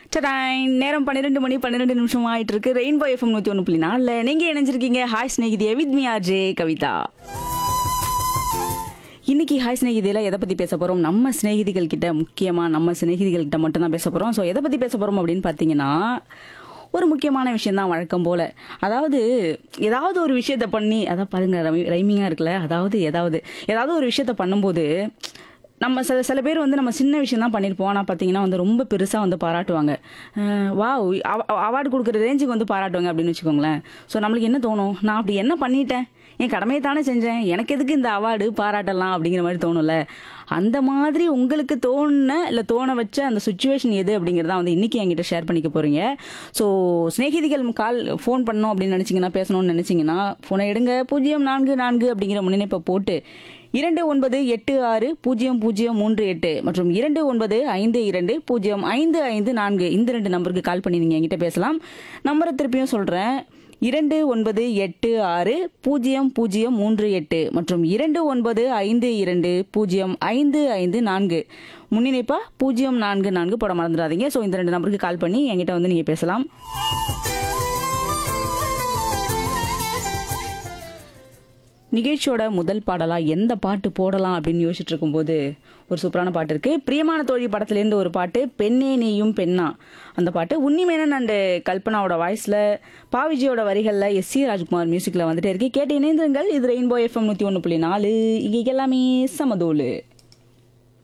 சடாய் நேரம் பன்னிரெண்டு மணி பன்னிரெண்டு நிமிஷம் ஆயிட்டு இருக்கு ரெயின்போ எஃப்எம் நூத்தி ஒன்று புள்ளி நாலுல நீங்க இணைஞ்சிருக்கீங்க ஹாய் ஸ்நேகிதிய வித் மீ ஆர்ஜே கவிதா இன்னைக்கு ஹாய் ஸ்நேகிதியில எதை பத்தி பேச போறோம் நம்ம சிநேகிதிகள் கிட்ட முக்கியமா நம்ம சிநேகிதிகள் கிட்ட மட்டும் தான் பேச போறோம் ஸோ எதை பத்தி பேச போறோம் அப்படின்னு பாத்தீங்கன்னா ஒரு முக்கியமான விஷயம் தான் வழக்கம் போல அதாவது ஏதாவது ஒரு விஷயத்த பண்ணி அதான் பாருங்க ரைமிங்கா இருக்குல்ல அதாவது ஏதாவது ஏதாவது ஒரு விஷயத்த பண்ணும்போது நம்ம சில சில பேர் வந்து நம்ம சின்ன விஷயம் தான் பண்ணியிருப்போம் ஆனால் பார்த்தீங்கன்னா வந்து ரொம்ப பெருசாக வந்து பாராட்டுவாங்க வா அவார்டு கொடுக்குற ரேஞ்சுக்கு வந்து பாராட்டுவாங்க அப்படின்னு வச்சுக்கோங்களேன் ஸோ நம்மளுக்கு என்ன தோணும் நான் அப்படி என்ன பண்ணிட்டேன் என் கடமையை தானே செஞ்சேன் எனக்கு எதுக்கு இந்த அவார்டு பாராட்டலாம் அப்படிங்கிற மாதிரி தோணும்ல அந்த மாதிரி உங்களுக்கு தோணுன இல்லை தோண வச்ச அந்த சுச்சுவேஷன் எது அப்படிங்கிறத வந்து இன்னைக்கு என்கிட்ட ஷேர் பண்ணிக்க போறீங்க ஸோ சிநேகிதிகள் கால் ஃபோன் பண்ணோம் அப்படின்னு நினச்சிங்கன்னா பேசணும்னு நினச்சிங்கன்னா ஃபோனை எடுங்க பூஜ்ஜியம் நான்கு நான்கு அப்படிங்கிற முன்னிணைப்பை போட்டு இரண்டு ஒன்பது எட்டு ஆறு பூஜ்ஜியம் பூஜ்ஜியம் மூன்று எட்டு மற்றும் இரண்டு ஒன்பது ஐந்து இரண்டு பூஜ்ஜியம் ஐந்து ஐந்து நான்கு இந்த ரெண்டு நம்பருக்கு கால் பண்ணி நீங்கள் என்கிட்ட பேசலாம் நம்பரை திருப்பியும் சொல்கிறேன் இரண்டு ஒன்பது எட்டு ஆறு பூஜ்ஜியம் பூஜ்ஜியம் மூன்று எட்டு மற்றும் இரண்டு ஒன்பது ஐந்து இரண்டு பூஜ்ஜியம் ஐந்து ஐந்து நான்கு முன்னிணைப்பா பூஜ்ஜியம் நான்கு நான்கு போட மறந்துடாதீங்க ஸோ இந்த ரெண்டு நம்பருக்கு கால் பண்ணி என்கிட்ட வந்து நீங்கள் பேசலாம் நிகழ்ச்சியோட முதல் பாடலா எந்த பாட்டு போடலாம் அப்படின்னு யோசிச்சுட்டு இருக்கும்போது ஒரு சூப்பரான பாட்டு இருக்கு பிரியமான தோழி படத்துலேருந்து ஒரு பாட்டு பெண்ணே நீயும் பெண்ணா அந்த பாட்டு உன்னிமேனன் அண்ட் கல்பனாவோட வாய்ஸ்ல பாவிஜியோட வரிகள்ல எஸ் சி ராஜ்குமார் மியூசிக்ல வந்துட்டே இருக்கு கேட்டு இணைந்திருங்கள் இது ரெயின்போ எஃப்எம் நூத்தி ஒன்று புள்ளி நாலு இங்கே எல்லாமே சமதோலு